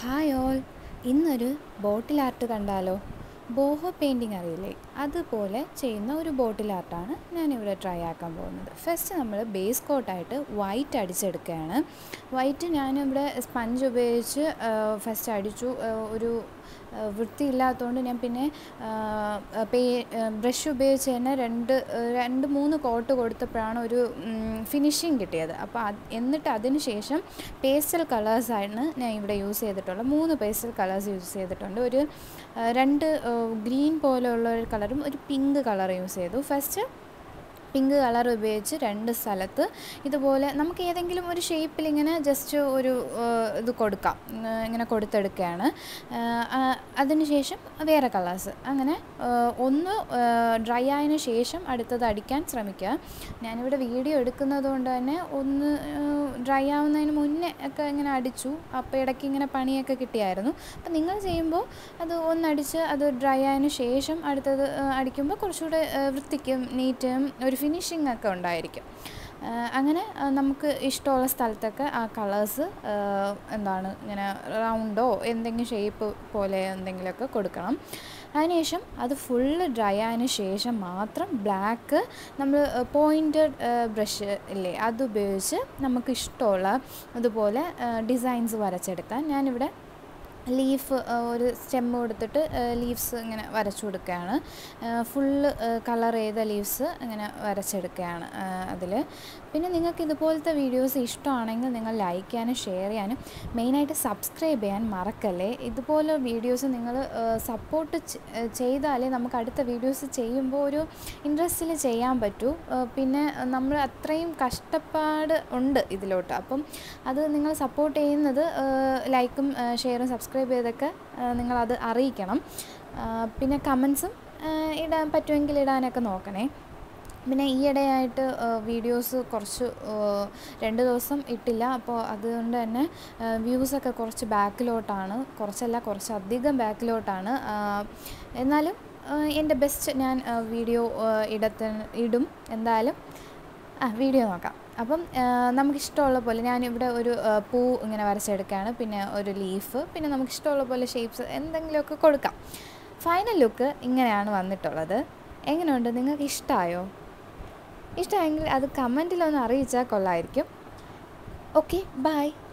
hi all ഇന്നൊരു bottle art കണ്ടാലോ boho painting അറിയില്ലേ അതുപോലെ ചെയ്യുന്ന ഒരു ബോട്ടിൽ ആർട്ടാണ് ഞാനിവിടെ ട്രൈ ആക്കാൻ പോകുന്നത് ഫസ്റ്റ് നമ്മൾ ബേസ് കോട്ടായിട്ട് വൈറ്റ് അടിച്ചെടുക്കുകയാണ് വൈറ്റ് ഞാനിവിടെ സ്പഞ്ച് ഉപയോഗിച്ച് ഫസ്റ്റ് അടിച്ചു ആ, ഒരു ആ, വൃത്തിയില്ലാത്തതുകൊണ്ട് ഞാൻ പിന്നെ പേ ബ്രഷ് ഉപയോഗിച്ച് തന്നെ രണ്ട് ആ, രണ്ട് മൂന്ന് കോട്ട് കൊടുത്തപ്പോഴാണ് ഒരു ഫിനിഷിങ് കിട്ടിയത് അപ്പോൾ അത് എന്നിട്ട് അതിന് ശേഷം പേസ്റ്റൽ കളേഴ്സാണ് ഞാൻ ഇവിടെ യൂസ് ചെയ്തിട്ടുള്ളത് മൂന്ന് പേസ്റ്റൽ കളേഴ്സ് യൂസ് ചെയ്തിട്ടുണ്ട് ഒരു ആ, രണ്ട് ഗ്രീൻ പോലെയുള്ള ഒരു കളറും ഒരു പിങ്ക് കളർ യൂസ് ചെയ്തു ഫസ്റ്റ് പിങ്ക് കളർ ഉപയോഗിച്ച് രണ്ട് സ്ഥലത്ത് ഇതുപോലെ നമുക്ക് ഏതെങ്കിലും ഒരു ഷേപ്പിൽ ഇങ്ങനെ ജസ്റ്റ് ഒരു ആ, ഇത് കൊടുക്കാം ഉം, ഇങ്ങനെ കൊടുത്തെടുക്കുകയാണ് അതിന് ശേഷം വേറെ കളേഴ്സ് അങ്ങനെ ആ, ഒന്ന് ഡ്രൈ ആയതിനു ശേഷം അടുത്തത് അടിക്കാൻ ശ്രമിക്കുക ഞാനിവിടെ വീഡിയോ എടുക്കുന്നത് കൊണ്ട് തന്നെ ഒന്ന് ഡ്രൈ ആവുന്നതിന് മുന്നേ ഒക്കെ ഇങ്ങനെ അടിച്ചു അപ്പോൾ ഇടയ്ക്ക് ഇങ്ങനെ പണിയൊക്കെ കിട്ടിയായിരുന്നു അപ്പം നിങ്ങൾ ചെയ്യുമ്പോൾ അത് ഒന്നടിച്ച് അത് ഡ്രൈ ആയതിനു ശേഷം അടുത്തത് ആ, അടിക്കുമ്പോൾ കുറച്ചുകൂടെ ആ, വൃത്തിക്കും നീറ്റും ഒരു ഫിനിഷിംഗ് ഒക്കെ ഉണ്ടായിരിക്കും ആ, അങ്ങനെ ആ, നമുക്ക് ഇഷ്ടമുള്ള സ്ഥലത്തൊക്കെ ആ കളേഴ്സ് എന്താണ് ഇങ്ങനെ റൗണ്ടോ എന്തെങ്കിലും ഷേപ്പ് പോലെ എന്തെങ്കിലുമൊക്കെ കൊടുക്കണം അതിനുശേഷം അത് ഫുള്ള് ഡ്രൈ ആയതിനു ശേഷം മാത്രം ബ്ലാക്ക് നമ്മൾ പോയിൻറ്റഡ് ബ്രഷ് ഇല്ലേ അതുപയോഗിച്ച് നമുക്ക് ഇഷ്ടമുള്ള അതുപോലെ ഡിസൈൻസ് വരച്ചെടുക്കാൻ ഞാനിവിടെ ലീഫ് ഒരു സ്റ്റെം കൊടുത്തിട്ട് ലീവ്സ് ഇങ്ങനെ വരച്ചു കൊടുക്കുകയാണ് ഫുള്ള് കളർ ചെയ്ത ലീവ്സ് ഇങ്ങനെ വരച്ചെടുക്കുകയാണ് അതിൽ പിന്നെ നിങ്ങൾക്ക് ഇതുപോലത്തെ വീഡിയോസ് ഇഷ്ടമാണെങ്കിൽ നിങ്ങൾ ലൈക്ക് ചെയ്യാനും ഷെയർ ചെയ്യാനും മെയിനായിട്ട് സബ്സ്ക്രൈബ് ചെയ്യാൻ മറക്കല്ലേ ഇതുപോലെ വീഡിയോസ് നിങ്ങൾ സപ്പോർട്ട് ചെയ്താലേ നമുക്ക് അടുത്ത വീഡിയോസ് ചെയ്യുമ്പോൾ ഒരു ഇൻട്രസ്റ്റിൽ ചെയ്യാൻ പറ്റൂ ആ, പിന്നെ നമ്മൾ അത്രയും കഷ്ടപ്പാട് ഉണ്ട് ഇതിലോട്ട് അപ്പം അത് നിങ്ങൾ സപ്പോർട്ട് ചെയ്യുന്നത് ലൈക്കും ഷെയറും സബ്സ്ക്രൈബ് ചെയ്തൊക്കെ ആ, നിങ്ങളത് അറിയിക്കണം ആ, പിന്നെ കമൻസും ഇടാൻ പറ്റുമെങ്കിൽ ഇടാനൊക്കെ നോക്കണേ പിന്നെ ഈയിടെയായിട്ട് വീഡിയോസ് കുറച്ച് ആ, രണ്ട് ദിവസം ഇട്ടില്ല അപ്പോൾ അതുകൊണ്ട് തന്നെ വ്യൂസൊക്കെ കുറച്ച് ബാക്കിലോട്ടാണ് കുറച്ചല്ല കുറച്ചധികം ബാക്കിലോട്ടാണ് ആ, എന്നാലും ആ, എൻ്റെ ബെസ്റ്റ് ഞാൻ വീഡിയോ ഇടത്ത ഇടും എന്തായാലും ആ വീഡിയോ നോക്കാം അപ്പം ആ, നമുക്കിഷ്ടമുള്ള പോലെ ഞാനിവിടെ ഒരു ആ, പൂ ഇങ്ങനെ വരച്ചെടുക്കുകയാണ് പിന്നെ ഒരു ലീഫ് പിന്നെ നമുക്കിഷ്ടമുള്ള പോലെ ഷേപ്സ് എന്തെങ്കിലുമൊക്കെ കൊടുക്കാം ഫൈനൽ ലുക്ക് ഇങ്ങനെയാണ് വന്നിട്ടുള്ളത് എങ്ങനെയുണ്ട് നിങ്ങൾക്ക് ഇഷ്ടമായോ ഇഷ്ടമായെങ്കിൽ അത് കമൻറ്റിലൊന്ന് അറിയിച്ചാൽ കൊള്ളായിരിക്കും ഓക്കെ ബൈ